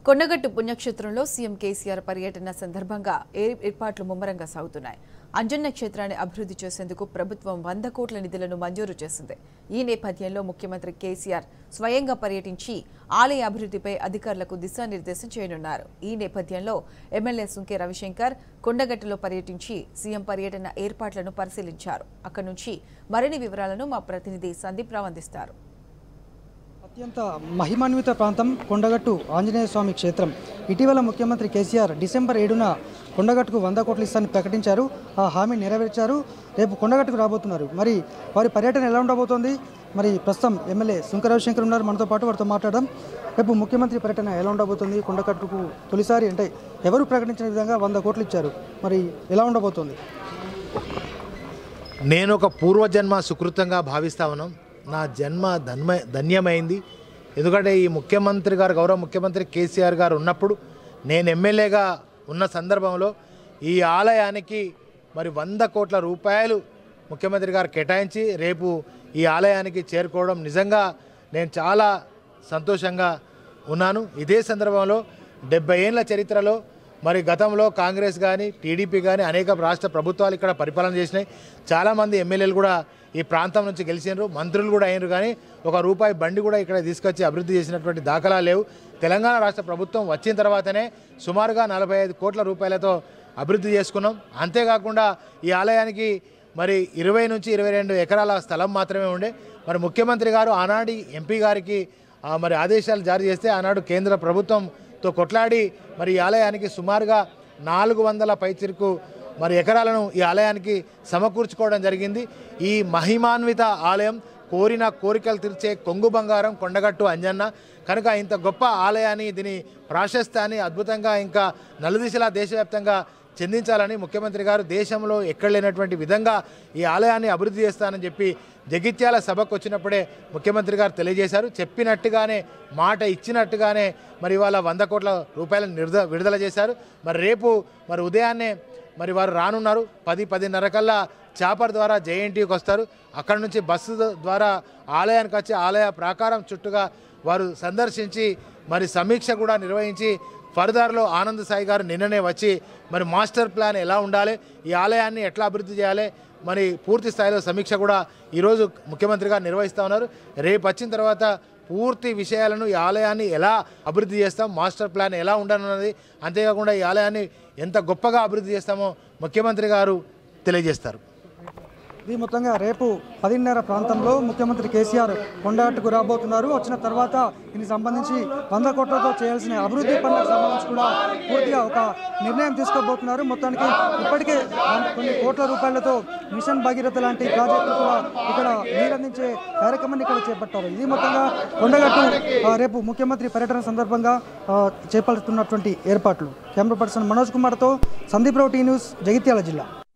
కొండగట్టు పుణ్యక్షేత్రంలో సీఎం కేసీఆర్ పర్యటన సందర్భంగా ఏ- ఏర్పాట్లు ముమ్మరంగా సాగుతున్నాయి అంజన్న క్షేత్రాన్ని అభివృద్ధి చేసేందుకు ప్రభుత్వం వంద కోట్ల నిధులను మంజూరు చేసింది ఈ నేపథ్యంలో ముఖ్యమంత్రి కేసీఆర్ స్వయంగా పర్యటించి ఆలయ అభివృద్ధిపై అధికారులకు దిశానిర్దేశం చేయనున్నారు ఈ నేపథ్యంలో ఎమ్మెల్యే సుంకే రవిశంకర్ కొండగట్టులో పర్యటించి సీఎం పర్యటన ఏర్పాట్లను పరిశీలించారు అక్కడి నుంచి మరిన్ని వివరాలను మా ప్రతినిధి సందీప్ రావు అందిస్తారు అత్యంత మహిమాన్విత ప్రాంతం కొండగట్టు ఆంజనేయ స్వామి క్షేత్రం ఇటీవల ముఖ్యమంత్రి కేసీఆర్ డిసెంబర్ ఏడున కొండగట్టుకు వంద కోట్ల ఇస్తాన్ని ప్రకటించారు ఆ హామీ నెరవేర్చారు రేపు కొండగట్టుకు రాబోతున్నారు మరి వారి పర్యటన ఎలా ఉండబోతోంది మరి ప్రస్తుతం ఎమ్మెల్యే శంకరరావు శంకర్ ఉన్నారు మనతో పాటు వారితో మాట్లాడడం రేపు ముఖ్యమంత్రి పర్యటన ఎలా ఉండబోతుంది కొండగట్టుకు తొలిసారి అంటే ఎవరు ప్రకటించిన విధంగా వంద కోట్లు ఇచ్చారు మరి ఎలా ఉండబోతోంది నేను ఒక పూర్వజన్మ సుకృతంగా భావిస్తా ఉన్నాం నా జన్మ ధన్మ ధన్యమైంది ఎందుకంటే ఈ ముఖ్యమంత్రి గారు గౌరవ ముఖ్యమంత్రి కేసీఆర్ గారు ఉన్నప్పుడు నేను ఎమ్మెల్యేగా ఉన్న సందర్భంలో ఈ ఆలయానికి మరి వంద కోట్ల రూపాయలు ముఖ్యమంత్రి గారు కేటాయించి రేపు ఈ ఆలయానికి చేరుకోవడం నిజంగా నేను చాలా సంతోషంగా ఉన్నాను ఇదే సందర్భంలో డెబ్బై ఏళ్ళ చరిత్రలో మరి గతంలో కాంగ్రెస్ కానీ టీడీపీ కానీ అనేక రాష్ట్ర ప్రభుత్వాలు ఇక్కడ పరిపాలన చేసినాయి చాలామంది ఎమ్మెల్యేలు కూడా ఈ ప్రాంతం నుంచి గెలిచినారు మంత్రులు కూడా అయినారు కానీ ఒక రూపాయి బండి కూడా ఇక్కడ తీసుకొచ్చి అభివృద్ధి చేసినటువంటి దాఖలాలు లేవు తెలంగాణ రాష్ట్ర ప్రభుత్వం వచ్చిన తర్వాతనే సుమారుగా నలభై ఐదు కోట్ల రూపాయలతో అభివృద్ధి చేసుకున్నాం అంతేకాకుండా ఈ ఆలయానికి మరి ఇరవై నుంచి ఇరవై రెండు ఎకరాల స్థలం మాత్రమే ఉండే మరి ముఖ్యమంత్రి గారు ఆనాటి ఎంపీ గారికి ఆ, మరి ఆదేశాలు జారీ చేస్తే ఆనాడు కేంద్ర ప్రభుత్వంతో కొట్లాడి మరి ఈ ఆలయానికి సుమారుగా నాలుగు వందల పైచిరుకు మరి ఎకరాలను ఈ ఆలయానికి సమకూర్చుకోవడం జరిగింది ఈ మహిమాన్విత ఆలయం కోరిన కోరికలు తీర్చే కొంగు బంగారం కొండగట్టు అంజన్న కనుక ఇంత గొప్ప ఆలయాన్ని దీని ప్రాశస్త్యాన్ని అద్భుతంగా ఇంకా నలుదిశలా దేశవ్యాప్తంగా చెందించాలని ముఖ్యమంత్రి గారు దేశంలో ఎక్కడ లేనటువంటి విధంగా ఈ ఆలయాన్ని అభివృద్ధి చేస్తానని చెప్పి జగిత్యాల సభకు వచ్చినప్పుడే ముఖ్యమంత్రి గారు తెలియజేశారు చెప్పినట్టుగానే మాట ఇచ్చినట్టుగానే మరి ఇవాళ వంద కోట్ల రూపాయలను నిర్ద విడుదల చేశారు మరి రేపు మరి ఉదయాన్నే మరి వారు రానున్నారు పది పదిన్నర కల్లా చాపర్ ద్వారా జేఎన్టీకి వస్తారు అక్కడ నుంచి బస్సు ద్వారా ఆలయానికి వచ్చి ఆలయ ప్రాకారం చుట్టూగా వారు సందర్శించి మరి సమీక్ష కూడా నిర్వహించి ఫర్దర్లో ఆనంద్ సాయి గారు నిన్ననే వచ్చి మరి మాస్టర్ ప్లాన్ ఎలా ఉండాలి ఈ ఆలయాన్ని ఎట్లా అభివృద్ధి చేయాలి మరి పూర్తి స్థాయిలో సమీక్ష కూడా ఈరోజు ముఖ్యమంత్రి గారు నిర్వహిస్తూ ఉన్నారు రేపు వచ్చిన తర్వాత పూర్తి విషయాలను ఈ ఆలయాన్ని ఎలా అభివృద్ధి చేస్తాం మాస్టర్ ప్లాన్ ఎలా ఉండనున్నది అంతేకాకుండా ఈ ఆలయాన్ని ఎంత గొప్పగా అభివృద్ధి చేస్తామో ముఖ్యమంత్రి గారు తెలియజేస్తారు ఇది మొత్తంగా రేపు పదిన్నర ప్రాంతంలో ముఖ్యమంత్రి కేసీఆర్ కొండగట్టుకు రాబోతున్నారు వచ్చిన తర్వాత దీనికి సంబంధించి వంద కోట్లతో చేయాల్సిన అభివృద్ధి పనులకు సంబంధించి కూడా పూర్తిగా ఒక నిర్ణయం తీసుకోబోతున్నారు మొత్తానికి ఇప్పటికే వన్- కొన్ని కోట్ల రూపాయలతో మిషన్ భగీరథ లాంటి ప్రాజెక్టులు కూడా ఇక్కడ నీరందించే కార్యక్రమాన్ని ఇక్కడ చేపట్టారు ఇది మొత్తంగా కొండగట్టు ఆ, రేపు ముఖ్యమంత్రి పర్యటన సందర్భంగా ఆ, చేపడుతున్నటువంటి ఏర్పాట్లు కెమెరా పర్సన్ మనోజ్ కుమార్తో సందీప్ రావు టీ న్యూస్ జగిత్యాల జిల్లా